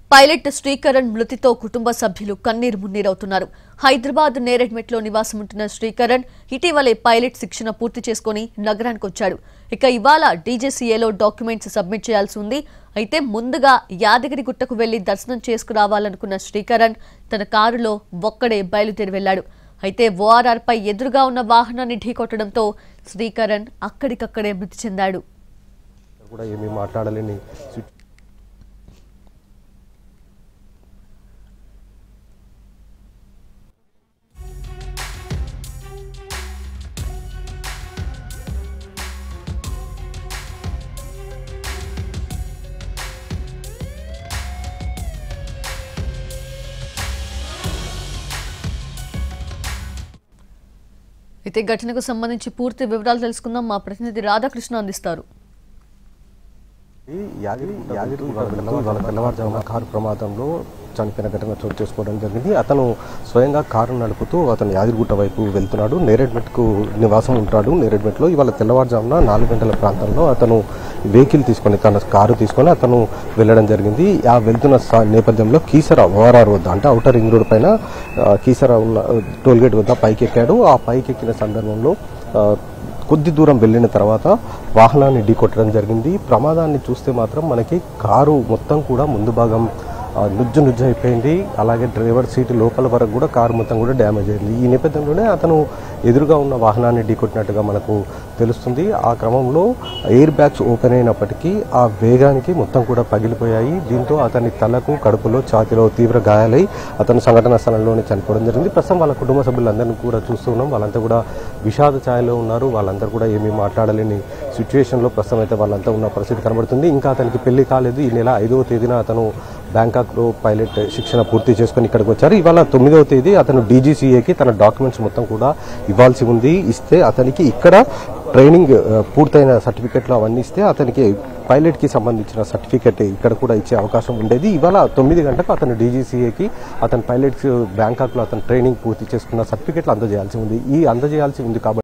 pilot Srikaran మృతితో కుటుంబ సభ్యులు కన్నీరు మున్నీరవుతున్నారు హైదరాబాద్ నేరెడ్మెట్లో నివాసం ఉంటున్న శ్రీకరణ్ ఇటీవలే పైలట్ శిక్షణ పూర్తి చేసుకుని నగరానికి వచ్చాడు ఇక ఇవాళ డీజీసీఏలో డాక్యుమెంట్స్ సబ్మిట్ చేయాల్సి ఉంది అయితే ముందుగా యాదగిరి గుట్టకు వెళ్లి దర్శనం చేసుకురావాలనుకున్న శ్రీకరణ్ తన కారులో ఒక్కడే బయలుదేరి వెళ్లాడు అయితే ఓఆర్ఆర్ పై ఎదురుగా ఉన్న వాహనాన్ని ఢీకొట్టడంతో శ్రీకరణ్ అక్కడికక్కడే మృతి చెందాడు కూడా ఏమీ మాట్లాడలేని సిచు- అయితే ఘటనకు సంబంధించి పూర్తి వివరాలు తెలుసుకుందాం మా ప్రతినిధి రాధాకృష్ణ అందిస్తారు ఈ యాదగిరి యాదగిరి తెల్లవారు వాళ్ళ తెల్లవారుజామున కారు ప్రమాదంలో చనిపోయిన ఘటన చోటు చేసుకోవడం జరిగింది అతను స్వయంగా కారు నడుపుతూ అతను యాదగిరిగుట్ట వైపు వెళ్తున్నాడు నేరేడ్మెట్కు నివాసం ఉంటాడు నేరేడ్మెట్లో ఇవాళ తెల్లవారుజామున నాలుగు గంటల ప్రాంతంలో అతను వెహికల్ తీసుకొని తన కారు తీసుకొని అతను వెళ్ళడం జరిగింది ఆ వెళ్తున్న స- నేపథ్యంలో కీసర ఓఆర్ఆర్ వద్ద అంటే అవుటర్ రింగ్ రోడ్ పైన ఆ, కీసర ఉన్న టోల్గేట్ వద్ద పైకి ఎక్కాడు ఆ పైకి ఎక్కిన సందర్భంలో ఆ, కొద్ది దూరం వెళ్ళిన తర్వాత వాహనాన్ని ఢీకొట్టడం జరిగింది ప్రమాదాన్ని చూస్తే మాత్రం మనకి కారు మొత్తం కూడా ముందు భాగం ఆ, నుజ్జు నుజ్జు అయిపోయింది అలాగే డ్రైవర్ సీటు లోపల వరకు కూడా కారు మొత్తం కూడా డ్యామేజ్ అయింది ఈ నేపథ్యంలోనే అతను ఎదురుగా ఉన్న వాహనాన్ని ఢీకొట్టినట్టుగా మనకు తెలుస్తుంది ఆ క్రమంలో ఎయిర్ బ్యాగ్స్ ఓపెన్ అయినప్పటికీ ఆ వేగానికి మొత్తం కూడా పగిలిపోయాయి దీంతో అతని తలకు కడుపులో ఛాతీలో తీవ్ర గాయాలై అతను సంఘటన స్థలంలోనే చనిపోవడం జరిగింది ప్రస్తుతం వాళ్ళ కుటుంబ సభ్యులందరినీ కూడా చూస్తున్నాం వాళ్ళంతా కూడా విషాద ఛాయలో ఉన్నారు వాళ్ళందరూ కూడా ఏమీ మాట్లాడలేని సిచ్యువేషన్లో ప్రస్తుతం అయితే వాళ్ళంతా ఉన్న పరిస్థితి కనబడుతుంది ఇంకా అతనికి పెళ్లి కాలేదు ఈ నెల ఐదవ తేదీన అతను బ్యాంకాక్లో పైలట్ శిక్షణ పూర్తి చేసుకొని ఇక్కడికి వచ్చారు ఇవాళ తొమ్మిదవ తేదీ అతను డీజీసీఏకి తన డాక్యుమెంట్స్ మొత్తం కూడా ఇవ్వాల్సి ఉంది ఇస్తే అతనికి ఇక్కడ ట్రైనింగ్ ఆ, పూర్తయిన సర్టిఫికెట్లు అవన్నీ ఇస్తే అతనికి పైలట్కి సంబంధించిన సర్టిఫికెట్ ఇక్కడ కూడా ఇచ్చే అవకాశం ఉండేది ఇవాళ తొమ్మిది గంటలకు అతను డీజీసీఏకి అతను పైలట్స్ బ్యాంకాక్లో అతను ట్రైనింగ్ పూర్తి చేసుకున్న సర్టిఫికెట్లు అందజేయాల్సి ఉంది ఈ అందజేయాల్సి ఉంది కాబట్టి